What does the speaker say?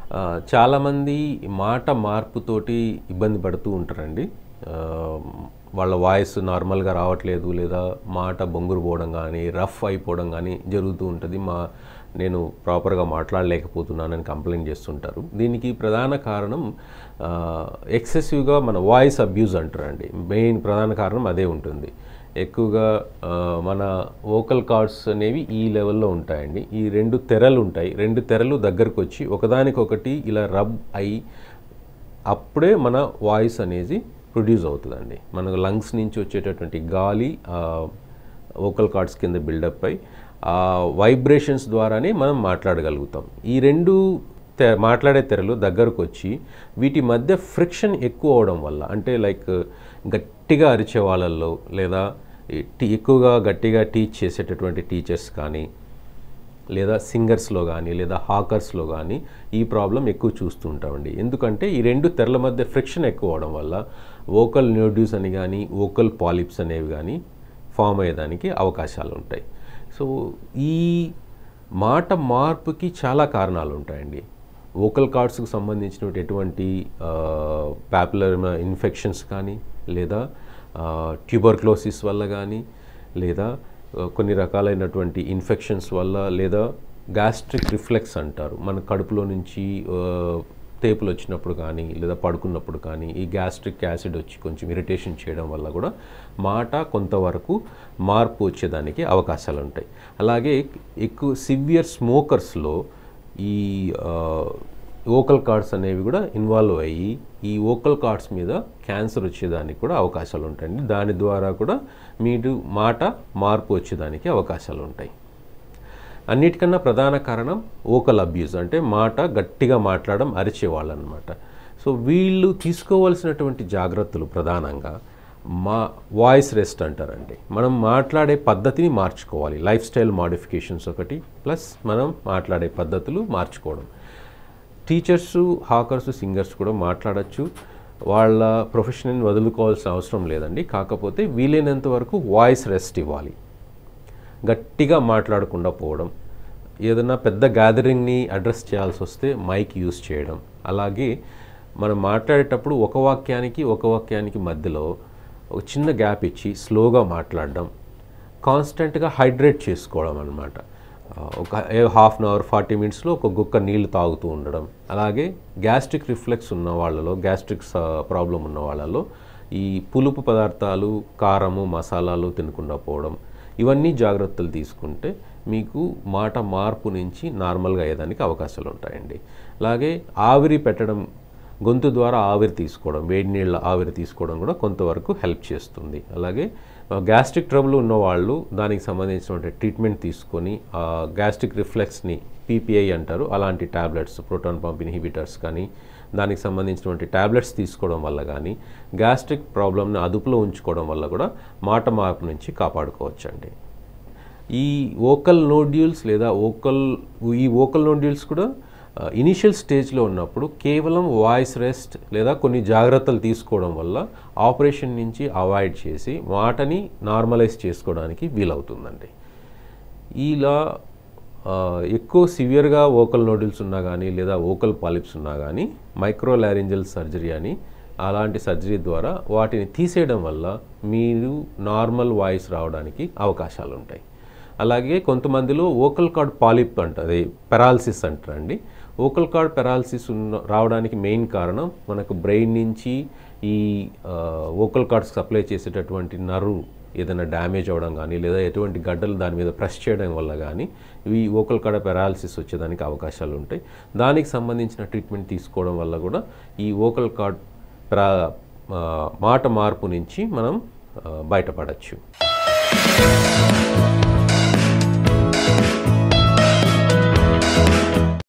ఆ, చాలామంది మాట మార్పుతోటి ఇబ్బంది పడుతూ ఉంటారండి ఆ, వాళ్ళ వాయిస్ నార్మల్గా రావట్లేదు లేదా మాట బొంగురు పోవడం కానీ రఫ్ అయిపోవడం కానీ జరుగుతూ ఉంటుంది మా నేను ప్రాపర్గా మాట్లాడలేకపోతున్నానని కంప్లైంట్ చేస్తుంటారు దీనికి ప్రధాన కారణం ఎక్సెసివ్గా మన వాయిస్ అబ్యూజ్ అంటారండి మెయిన్ ప్రధాన కారణం అదే ఉంటుంది ఎక్కువగా ఆ, మన వోకల్ కార్డ్స్ అనేవి ఈ లెవెల్లో ఉంటాయండి ఈ రెండు తెరలు ఉంటాయి రెండు తెరలు దగ్గరకు వచ్చి ఒకదానికొకటి ఇలా రబ్ అయి అప్పుడే మన వాయిస్ అనేది ప్రొడ్యూస్ అవుతుందండి మనకు లంగ్స్ నుంచి వచ్చేటటువంటి గాలి వోకల్ కార్డ్స్ కింద బిల్డప్ అయి ఆ వైబ్రేషన్స్ ద్వారానే మనం మాట్లాడగలుగుతాం ఈ రెండు తె మాట్లాడే తెరలు దగ్గరకు వచ్చి వీటి మధ్య ఫ్రిక్షన్ ఎక్కువ అవడం వల్ల అంటే లైక్ గట్టిగా అరిచే వాళ్ళల్లో లేదా ఈ టీ ఎక్కువగా గట్టిగా టీచ్ చేసేటటువంటి టీచర్స్ కానీ లేదా సింగర్స్లో కానీ లేదా హాకర్స్లో కానీ ఈ ప్రాబ్లం ఎక్కువ చూస్తూ ఉంటామండి ఎందుకంటే ఈ రెండు తెరల మధ్య ఫ్రిక్షన్ ఎక్కువ అవడం వల్ల వోకల్ న్యూడ్యూస్ అని కానీ వోకల్ పాలిప్స్ అనేవి కానీ ఫామ్ అయ్యేదానికి అవకాశాలు ఉంటాయి సో ఈ మాట మార్పుకి చాలా కారణాలు ఉంటాయండి వోకల్ కార్డ్స్కి సంబంధించినటువంటి ఎటువంటి పాపులర్ ఇన్ఫెక్షన్స్ కానీ లేదా ట్యూబర్క్లోసిస్ వల్ల కానీ లేదా ఆ, కొన్ని రకాలైనటువంటి ఇన్ఫెక్షన్స్ వల్ల లేదా గ్యాస్ట్రిక్ రిఫ్లెక్స్ అంటారు మన కడుపులో నుంచి ఆ, తేపులు వచ్చినప్పుడు కానీ లేదా పడుకున్నప్పుడు కానీ ఈ గ్యాస్ట్రిక్ యాసిడ్ వచ్చి కొంచెం ఇరిటేషన్ చేయడం వల్ల కూడా మాట కొంతవరకు మార్పు వచ్చేదానికి అవకాశాలు ఉంటాయి అలాగే ఎక్కువ సివియర్ స్మోకర్స్లో ఈ ఓకల్ కార్డ్స్ అనేవి కూడా ఇన్వాల్వ్ అయ్యి ఈ ఓకల్ కార్డ్స్ మీద క్యాన్సర్ వచ్చేదానికి కూడా అవకాశాలు ఉంటాయండి దాని ద్వారా కూడా మీరు మాట మార్పు వచ్చేదానికి అవకాశాలు ఉంటాయి అన్నిటికన్నా ప్రధాన కారణం ఓకల్ అబ్యూజ్ అంటే మాట గట్టిగా మాట్లాడడం అరిచేవాళ్ళు అనమాట సో వీళ్ళు తీసుకోవాల్సినటువంటి జాగ్రత్తలు ప్రధానంగా మా వాయిస్ రెస్ట్ అంటారండి మనం మాట్లాడే పద్ధతిని మార్చుకోవాలి లైఫ్ స్టైల్ మాడిఫికేషన్స్ ఒకటి ప్లస్ మనం మాట్లాడే పద్ధతులు మార్చుకోవడం టీచర్స్ హాకర్స్ సింగర్స్ కూడా మాట్లాడచ్చు వాళ్ళ ప్రొఫెషన్ని వదులుకోవాల్సిన అవసరం లేదండి కాకపోతే వీలైనంత వరకు వాయిస్ రెస్ట్ ఇవ్వాలి గట్టిగా మాట్లాడకుండా పోవడం ఏదైనా పెద్ద గ్యాదరింగ్ని అడ్రస్ చేయాల్సి వస్తే మైక్ యూస్ చేయడం అలాగే మనం మాట్లాడేటప్పుడు ఒక వాక్యానికి ఒక వాక్యానికి మధ్యలో ఒక చిన్న గ్యాప్ ఇచ్చి స్లోగా మాట్లాడడం కాన్స్టెంట్గా హైడ్రేట్ చేసుకోవడం అనమాట ఒక హాఫ్ అన్ అవర్ ఫార్టీ మినిట్స్లో ఒక గుక్క నీళ్లు తాగుతూ ఉండడం అలాగే గ్యాస్ట్రిక్ రిఫ్లెక్స్ ఉన్న వాళ్ళలో గ్యాస్ట్రిక్ ప్రాబ్లం ఉన్న వాళ్ళలో ఈ పులుపు పదార్థాలు కారము మసాలాలు తినకుండా పోవడం ఇవన్నీ జాగ్రత్తలు తీసుకుంటే మీకు మాట మార్పు నుంచి నార్మల్గా అయ్యేదానికి అవకాశాలు ఉంటాయండి అలాగే ఆవిరి పెట్టడం గొంతు ద్వారా ఆవిరి తీసుకోవడం వేడి నీళ్ళ ఆవిరి తీసుకోవడం కూడా కొంతవరకు హెల్ప్ చేస్తుంది అలాగే గ్యాస్ట్రిక్ ట్రబుల్ ఉన్న వాళ్ళు దానికి సంబంధించినటువంటి ట్రీట్మెంట్ తీసుకొని ఆ గ్యాస్ట్రిక్ రిఫ్లెక్స్ని పీపీఐ అంటారు అలాంటి ట్యాబ్లెట్స్ ప్రోటాన్ పంప్ ఇన్హిబిటర్స్ కానీ దానికి సంబంధించినటువంటి ట్యాబ్లెట్స్ తీసుకోవడం వల్ల కానీ గ్యాస్ట్రిక్ ప్రాబ్లమ్ని అదుపులో ఉంచుకోవడం వల్ల కూడా మాట మార్పు నుంచి కాపాడుకోవచ్చండి ఈ ఓకల్ నోడ్యూల్స్ లేదా ఓకల్ ఈ ఓకల్ నోడ్యూల్స్ కూడా ఇనిషియల్ స్టేజ్లో ఉన్నప్పుడు కేవలం వాయిస్ రెస్ట్ లేదా కొన్ని జాగ్రత్తలు తీసుకోవడం వల్ల ఆపరేషన్ నుంచి అవాయిడ్ చేసి మాటని నార్మలైజ్ చేసుకోవడానికి వీలవుతుందండి ఇలా ఆ, ఎక్కువ సివియర్గా ఓకల్ నోడ్యూల్స్ ఉన్నా కానీ లేదా ఓకల్ పాలిప్స్ ఉన్నా కానీ మైక్రో లారింజల్ సర్జరీ అని అలాంటి సర్జరీ ద్వారా వాటిని తీసేయడం వల్ల మీరు నార్మల్ వాయిస్ రావడానికి అవకాశాలు ఉంటాయి అలాగే కొంతమందిలో ఓకల్ కార్డ్ పాలిప్ అంటారు పెరాలసిస్ అంటారండి ఓకల్ కార్డ్ పెరాలసిస్ ఉన్న రావడానికి మెయిన్ కారణం మనకు బ్రెయిన్ నుంచి ఈ ఓకల్ కార్డ్స్ సప్లై చేసేటటువంటి నర్వ్ ఏదైనా డ్యామేజ్ అవ్వడం కానీ లేదా ఎటువంటి గడ్డలు దాని మీద ప్రెస్ చేయడం వల్ల కానీ ఇవి ఓకల్ కార్డ్ పెరాలసిస్ వచ్చేదానికి అవకాశాలు ఉంటాయి దానికి సంబంధించిన ట్రీట్మెంట్ తీసుకోవడం వల్ల కూడా ఈ ఓకల్ కార్డ్ ప్రా ఆ, మాట మార్పు నుంచి మనం ఆ, బయటపడచ్చు